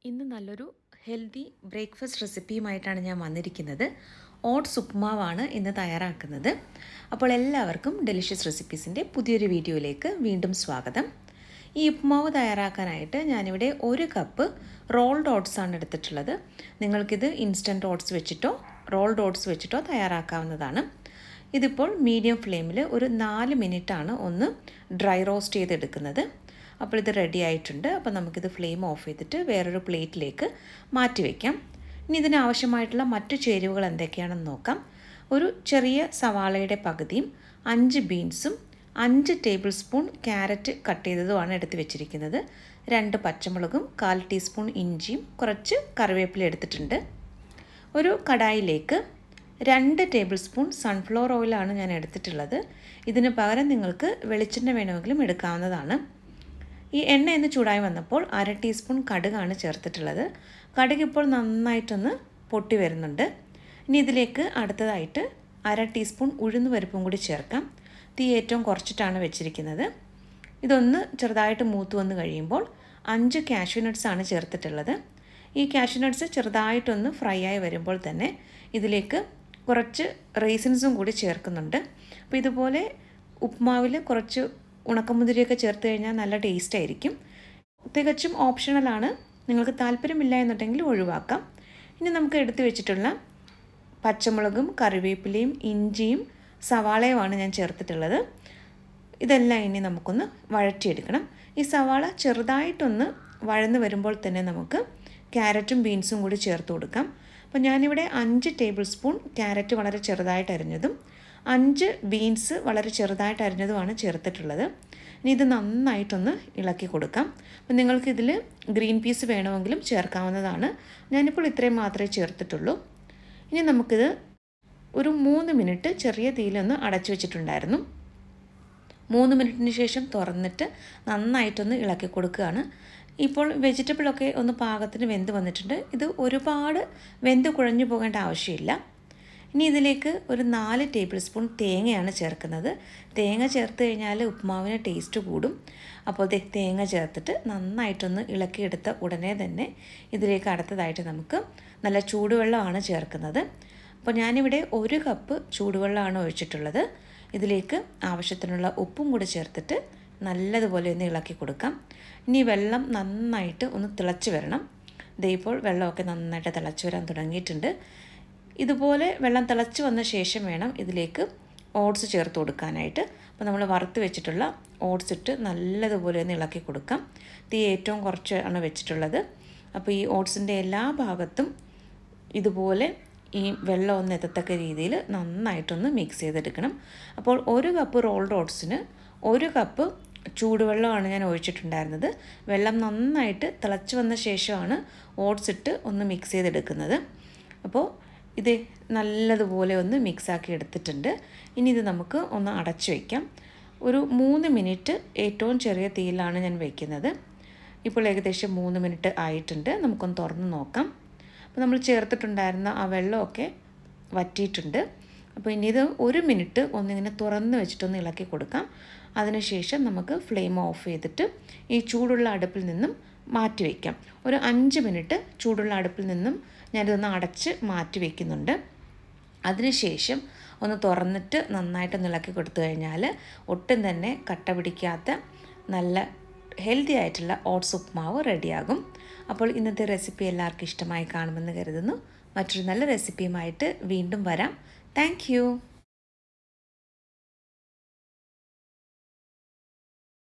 ഇന്ന് നല്ലൊരു healthy breakfast റെസിപ്പിയുമായിട്ടാണ് ഞാൻ വന്നിരിക്കുന്നത് ഓട്സ് ഉപ്മാവാണ് ഇന്ന് തയ്യാറാക്കുന്നത് അപ്പോൾ എല്ലാവർക്കും ഡെലിഷ്യസ് റെസിപ്പീസിൻ്റെ പുതിയൊരു വീഡിയോയിലേക്ക് വീണ്ടും സ്വാഗതം ഈ ഉപ്മാവ് തയ്യാറാക്കാനായിട്ട് ഞാനിവിടെ ഒരു കപ്പ് റോൾഡ് ഓട്സ് ആണ് എടുത്തിട്ടുള്ളത് നിങ്ങൾക്കിത് ഇൻസ്റ്റൻറ്റ് ഓട്സ് വെച്ചിട്ടോ റോൾഡ് ഓട്സ് വെച്ചിട്ടോ തയ്യാറാക്കാവുന്നതാണ് ഇതിപ്പോൾ മീഡിയം ഫ്ലെയിമിൽ ഒരു നാല് മിനിറ്റാണ് ഒന്ന് ഡ്രൈ റോസ്റ്റ് ചെയ്തെടുക്കുന്നത് അപ്പോൾ ഇത് റെഡി ആയിട്ടുണ്ട് അപ്പോൾ നമുക്കിത് ഫ്ലെയിം ഓഫ് ചെയ്തിട്ട് വേറൊരു പ്ലേറ്റിലേക്ക് മാറ്റി വയ്ക്കാം ഇനി ഇതിനാവശ്യമായിട്ടുള്ള മറ്റു ചേരുവകൾ എന്തൊക്കെയാണെന്ന് നോക്കാം ഒരു ചെറിയ സവാളയുടെ പകുതിയും അഞ്ച് ബീൻസും അഞ്ച് ടേബിൾ സ്പൂൺ ക്യാരറ്റ് കട്ട് ചെയ്തതുമാണ് എടുത്ത് വെച്ചിരിക്കുന്നത് രണ്ട് പച്ചമുളകും കാൽ ടീസ്പൂൺ ഇഞ്ചിയും കുറച്ച് കറിവേപ്പില എടുത്തിട്ടുണ്ട് ഒരു കടായിലേക്ക് രണ്ട് ടേബിൾ സ്പൂൺ സൺഫ്ലവർ ഓയിലാണ് ഞാൻ എടുത്തിട്ടുള്ളത് ഇതിന് പകരം നിങ്ങൾക്ക് വെളിച്ചെണ്ണ വേണമെങ്കിലും എടുക്കാവുന്നതാണ് ഈ എണ്ണ എന്ന് ചൂടായി വന്നപ്പോൾ അര ടീസ്പൂൺ കടുകാണ് ചേർത്തിട്ടുള്ളത് കടുക് ഇപ്പോൾ നന്നായിട്ടൊന്ന് പൊട്ടി വരുന്നുണ്ട് ഇനി ഇതിലേക്ക് അടുത്തതായിട്ട് അര ടീസ്പൂൺ ഉഴുന്ന് പരിപ്പും കൂടി ചേർക്കാം തീ ഏറ്റവും കുറച്ചിട്ടാണ് വെച്ചിരിക്കുന്നത് ഇതൊന്ന് ചെറുതായിട്ട് മൂത്ത് വന്ന് കഴിയുമ്പോൾ അഞ്ച് കാഷ്യൂ നട്ട്സ് ആണ് ചേർത്തിട്ടുള്ളത് ഈ കാഷ്യൂ നട്ട്സ് ചെറുതായിട്ടൊന്ന് ഫ്രൈ ആയി വരുമ്പോൾ തന്നെ ഇതിലേക്ക് കുറച്ച് റേസിൻസും കൂടി ചേർക്കുന്നുണ്ട് അപ്പോൾ ഇതുപോലെ ഉപ്മാവിൽ കുറച്ച് ഉണക്കമുന്തിരിയൊക്കെ ചേർത്ത് കഴിഞ്ഞാൽ നല്ല ടേസ്റ്റ് ആയിരിക്കും തികച്ചും ഓപ്ഷണലാണ് നിങ്ങൾക്ക് താല്പര്യമില്ല എന്നുണ്ടെങ്കിൽ ഒഴിവാക്കാം ഇനി നമുക്ക് എടുത്തു വെച്ചിട്ടുള്ള പച്ചമുളകും കറിവേപ്പിലയും ഇഞ്ചിയും സവാളയുമാണ് ഞാൻ ചേർത്തിട്ടുള്ളത് ഇതെല്ലാം ഇനി നമുക്കൊന്ന് വഴറ്റിയെടുക്കണം ഈ സവാള ചെറുതായിട്ടൊന്ന് വഴന്ന് വരുമ്പോൾ തന്നെ നമുക്ക് ക്യാരറ്റും ബീൻസും കൂടി ചേർത്ത് കൊടുക്കാം അപ്പോൾ ഞാനിവിടെ അഞ്ച് ടേബിൾ സ്പൂൺ ക്യാരറ്റ് വളരെ ചെറുതായിട്ട് അരിഞ്ഞതും അഞ്ച് ബീൻസ് വളരെ ചെറുതായിട്ട് അരിഞ്ഞതുമാണ് ചേർത്തിട്ടുള്ളത് ഇനി ഇത് നന്നായിട്ടൊന്ന് ഇളക്കി കൊടുക്കാം അപ്പം നിങ്ങൾക്കിതിൽ ഗ്രീൻ പീസ് വേണമെങ്കിലും ചേർക്കാവുന്നതാണ് ഞാനിപ്പോൾ ഇത്രയും മാത്രമേ ചേർത്തിട്ടുള്ളൂ ഇനി നമുക്കിത് ഒരു മൂന്ന് മിനിറ്റ് ചെറിയ തീയിലൊന്ന് അടച്ചു വെച്ചിട്ടുണ്ടായിരുന്നു മൂന്ന് മിനിറ്റിന് ശേഷം തുറന്നിട്ട് നന്നായിട്ടൊന്ന് ഇളക്കി കൊടുക്കുകയാണ് ഇപ്പോൾ വെജിറ്റബിളൊക്കെ ഒന്ന് പാകത്തിന് വെന്ത് വന്നിട്ടുണ്ട് ഇത് ഒരുപാട് വെന്ത് കുഴഞ്ഞു പോകേണ്ട ആവശ്യമില്ല ഇനി ഇതിലേക്ക് ഒരു നാല് ടേബിൾ സ്പൂൺ തേങ്ങയാണ് ചേർക്കുന്നത് തേങ്ങ ചേർത്ത് കഴിഞ്ഞാൽ ഉപ്മാവിന് ടേസ്റ്റ് കൂടും അപ്പോൾ ഇത് തേങ്ങ ചേർത്തിട്ട് നന്നായിട്ടൊന്ന് ഇളക്കിയെടുത്ത ഉടനെ തന്നെ ഇതിലേക്ക് അടുത്തതായിട്ട് നമുക്ക് നല്ല ചൂടുവെള്ളമാണ് ചേർക്കുന്നത് അപ്പോൾ ഞാനിവിടെ ഒരു കപ്പ് ചൂടുവെള്ളമാണ് ഒഴിച്ചിട്ടുള്ളത് ഇതിലേക്ക് ആവശ്യത്തിനുള്ള ഉപ്പും കൂടി ചേർത്തിട്ട് നല്ലതുപോലെ ഒന്ന് ഇളക്കി കൊടുക്കാം ഇനി വെള്ളം നന്നായിട്ട് ഒന്ന് തിളച്ച് വരണം ഇപ്പോൾ വെള്ളമൊക്കെ നന്നായിട്ട് തിളച്ച് വരാൻ തുടങ്ങിയിട്ടുണ്ട് ഇതുപോലെ വെള്ളം തിളച്ച് വന്ന ശേഷം വേണം ഇതിലേക്ക് ഓട്സ് ചേർത്ത് കൊടുക്കാനായിട്ട് അപ്പോൾ നമ്മൾ വറുത്ത് വെച്ചിട്ടുള്ള ഓട്സ് ഇട്ട് നല്ലതുപോലെ ഒന്ന് ഇളക്കി കൊടുക്കാം തീ ഏറ്റവും കുറച്ചാണ് വെച്ചിട്ടുള്ളത് അപ്പോൾ ഈ ഓട്സിൻ്റെ എല്ലാ ഭാഗത്തും ഇതുപോലെ ഈ വെള്ളം ഒന്ന് എത്തത്തക്ക രീതിയിൽ നന്നായിട്ടൊന്ന് മിക്സ് ചെയ്തെടുക്കണം അപ്പോൾ ഒരു കപ്പ് റോൾഡ് ഓട്സിന് ഒരു കപ്പ് ചൂടുവെള്ളമാണ് ഞാൻ ഒഴിച്ചിട്ടുണ്ടായിരുന്നത് വെള്ളം നന്നായിട്ട് തിളച്ച് വന്ന ശേഷമാണ് ഓട്സ് ഇട്ട് ഒന്ന് മിക്സ് ചെയ്തെടുക്കുന്നത് അപ്പോൾ ഇത് നല്ലതുപോലെ ഒന്ന് മിക്സാക്കി എടുത്തിട്ടുണ്ട് ഇനി ഇത് നമുക്ക് ഒന്ന് അടച്ചു വയ്ക്കാം ഒരു മൂന്ന് മിനിറ്റ് ഏറ്റവും ചെറിയ തീയിലാണ് ഞാൻ വയ്ക്കുന്നത് ഇപ്പോൾ ഏകദേശം മൂന്ന് മിനിറ്റ് ആയിട്ടുണ്ട് നമുക്കൊന്ന് തുറന്ന് നോക്കാം അപ്പോൾ നമ്മൾ ചേർത്തിട്ടുണ്ടായിരുന്ന ആ വെള്ളമൊക്കെ വറ്റിയിട്ടുണ്ട് അപ്പോൾ ഇനി ഇത് ഒരു മിനിറ്റ് ഒന്നിങ്ങനെ തുറന്ന് വെച്ചിട്ടൊന്ന് ഇളക്കി കൊടുക്കാം അതിനുശേഷം നമുക്ക് ഫ്ലെയിം ഓഫ് ചെയ്തിട്ട് ഈ ചൂടുള്ള അടുപ്പിൽ നിന്നും മാറ്റി വയ്ക്കാം ഒരു അഞ്ച് മിനിറ്റ് ചൂടുള്ള അടുപ്പിൽ നിന്നും ഞാനിതൊന്ന് അടച്ച് മാറ്റി വയ്ക്കുന്നുണ്ട് അതിനുശേഷം ഒന്ന് തുറന്നിട്ട് നന്നായിട്ട് ഇളക്കി കൊടുത്തു കഴിഞ്ഞാൽ ഒട്ടും തന്നെ കട്ട പിടിക്കാത്ത നല്ല ഹെൽത്തി ആയിട്ടുള്ള ഓട്സ് ഉപ്മാവ് റെഡിയാകും അപ്പോൾ ഇന്നത്തെ റെസിപ്പി എല്ലാവർക്കും ഇഷ്ടമായി കാണുമെന്ന് കരുതുന്നു മറ്റൊരു നല്ല റെസിപ്പിയുമായിട്ട് വീണ്ടും വരാം താങ്ക്